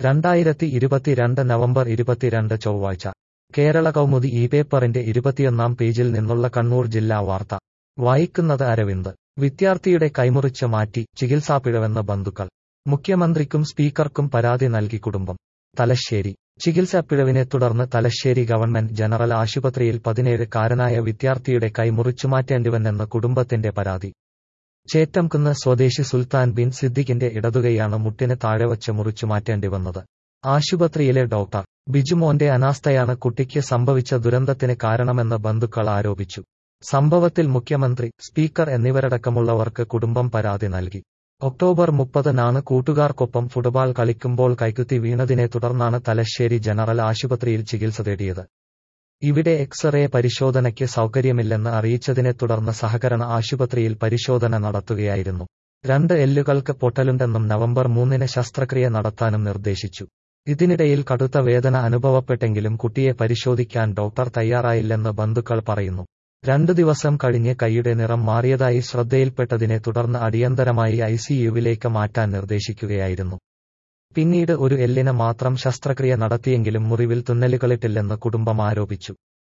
രണ്ടായിരത്തി ഇരുപത്തിരണ്ട് നവംബർ ഇരുപത്തിരണ്ട് ചൊവ്വാഴ്ച കേരള കൗമുദി ഈ പേപ്പറിന്റെ ഇരുപത്തിയൊന്നാം പേജിൽ നിന്നുള്ള കണ്ണൂർ ജില്ലാ വാർത്ത വായിക്കുന്നത് അരവിന്ദ് വിദ്യാർത്ഥിയുടെ കൈമുറിച്ച് മാറ്റി ചികിത്സാപ്പിഴവെന്ന ബന്ധുക്കൾ മുഖ്യമന്ത്രിക്കും സ്പീക്കർക്കും പരാതി നൽകി കുടുംബം തലശ്ശേരി ചികിത്സാപ്പിഴവിനെ തുടർന്ന് തലശ്ശേരി ഗവൺമെന്റ് ജനറൽ ആശുപത്രിയിൽ പതിനേഴുകാരനായ വിദ്യാർത്ഥിയുടെ കൈ മുറിച്ചുമാറ്റേണ്ടിവന്നെന്ന് കുടുംബത്തിന്റെ പരാതി ചേറ്റംകുന്ന് സ്വദേശി സുൽത്താൻ ബിൻ സിദ്ദിഖിന്റെ ഇടതുകൈയാണ് മുട്ടിന് താഴെവച്ച് മുറിച്ചുമാറ്റേണ്ടി വന്നത് ആശുപത്രിയിലെ ഡോക്ടർ ബിജുമോന്റെ അനാസ്ഥയാണ് കുട്ടിക്ക് സംഭവിച്ച ദുരന്തത്തിന് കാരണമെന്ന് ബന്ധുക്കൾ ആരോപിച്ചു സംഭവത്തിൽ മുഖ്യമന്ത്രി സ്പീക്കർ എന്നിവരടക്കമുള്ളവർക്ക് കുടുംബം പരാതി നൽകി ഒക്ടോബർ മുപ്പതിനാണ് കൂട്ടുകാർക്കൊപ്പം ഫുട്ബോൾ കളിക്കുമ്പോൾ കൈക്കുത്തി വീണതിനെ തുടർന്നാണ് തലശ്ശേരി ജനറൽ ആശുപത്രിയിൽ ചികിത്സ തേടിയത് ഇവിടെ എക്സ്റേ പരിശോധനയ്ക്ക് സൗകര്യമില്ലെന്ന് അറിയിച്ചതിനെ തുടർന്ന് സഹകരണ ആശുപത്രിയിൽ പരിശോധന നടത്തുകയായിരുന്നു രണ്ട് എല്ലുകൾക്ക് പൊട്ടലുണ്ടെന്നും നവംബർ മൂന്നിന് ശസ്ത്രക്രിയ നടത്താനും നിർദ്ദേശിച്ചു ഇതിനിടയിൽ കടുത്ത വേദന അനുഭവപ്പെട്ടെങ്കിലും കുട്ടിയെ പരിശോധിക്കാൻ ഡോക്ടർ തയ്യാറായില്ലെന്ന് ബന്ധുക്കൾ പറയുന്നു രണ്ടു ദിവസം കഴിഞ്ഞ് കൈയുടെ നിറം മാറിയതായി ശ്രദ്ധയിൽപ്പെട്ടതിനെ തുടർന്ന് അടിയന്തരമായി ഐസിയുവിലേക്ക് മാറ്റാൻ നിർദ്ദേശിക്കുകയായിരുന്നു പിന്നീട് ഒരു എല്ലിന് മാത്രം ശസ്ത്രക്രിയ നടത്തിയെങ്കിലും മുറിവിൽ തുന്നലുകളിട്ടില്ലെന്ന് കുടുംബം ആരോപിച്ചു